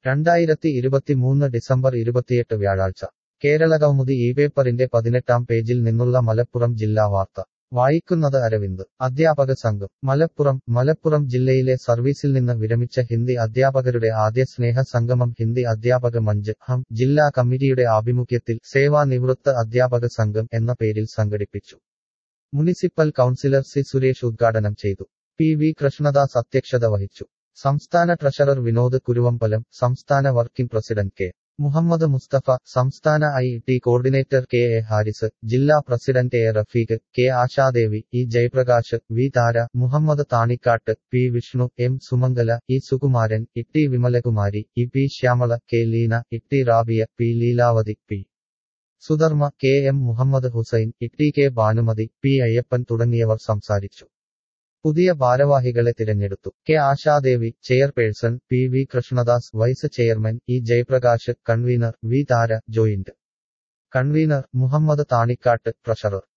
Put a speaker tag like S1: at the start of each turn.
S1: രണ്ടായിരത്തി ഇരുപത്തിമൂന്ന് ഡിസംബർ ഇരുപത്തിയെട്ട് വ്യാഴാഴ്ച കേരളകൗമുദി ഈ പേപ്പറിന്റെ പതിനെട്ടാം പേജിൽ നിന്നുള്ള മലപ്പുറം ജില്ലാ വാർത്ത വായിക്കുന്നത് അരവിന്ദ് അധ്യാപക സംഘം മലപ്പുറം മലപ്പുറം ജില്ലയിലെ സർവീസിൽ നിന്ന് വിരമിച്ച ഹിന്ദി അധ്യാപകരുടെ ആദ്യ സ്നേഹ സംഗമം ഹിന്ദി അധ്യാപക മഞ്ച് ഹം ജില്ലാ കമ്മിറ്റിയുടെ ആഭിമുഖ്യത്തിൽ സേവാനിവൃത്ത അധ്യാപക സംഘം എന്ന പേരിൽ സംഘടിപ്പിച്ചു മുനിസിപ്പൽ കൗൺസിലർ സി സുരേഷ് ഉദ്ഘാടനം ചെയ്തു പി വി കൃഷ്ണദാസ് അധ്യക്ഷത വഹിച്ചു സംസ്ഥാന ട്രഷറർ വിനോദ് കുരുവമ്പലം സംസ്ഥാന working president K Muhammad Musthafa സംസ്ഥാന I T coordinator K A Haris ജില്ലാ president A Rafeeq K Ashadevi E Jayaprakash V Thara Muhammad Thanikkat P Vishnu M Sumangala E Sukumaran E T Vimalakumari E P Shyamala K Leena E T Rabia P Leelavathi P Sudharma K M Muhammad Hussain E T K Bhanumathi P Ayyappan തുടങ്ങിയവർ സംസാരിച്ചു പുതിയ ഭാരവാഹികളെ തിരഞ്ഞെടുത്തു K Ashadevi chairperson P V Krishnadas vice chairman E Jayaprakash convener V Thara joint convener Muhammad Thanikkat treasurer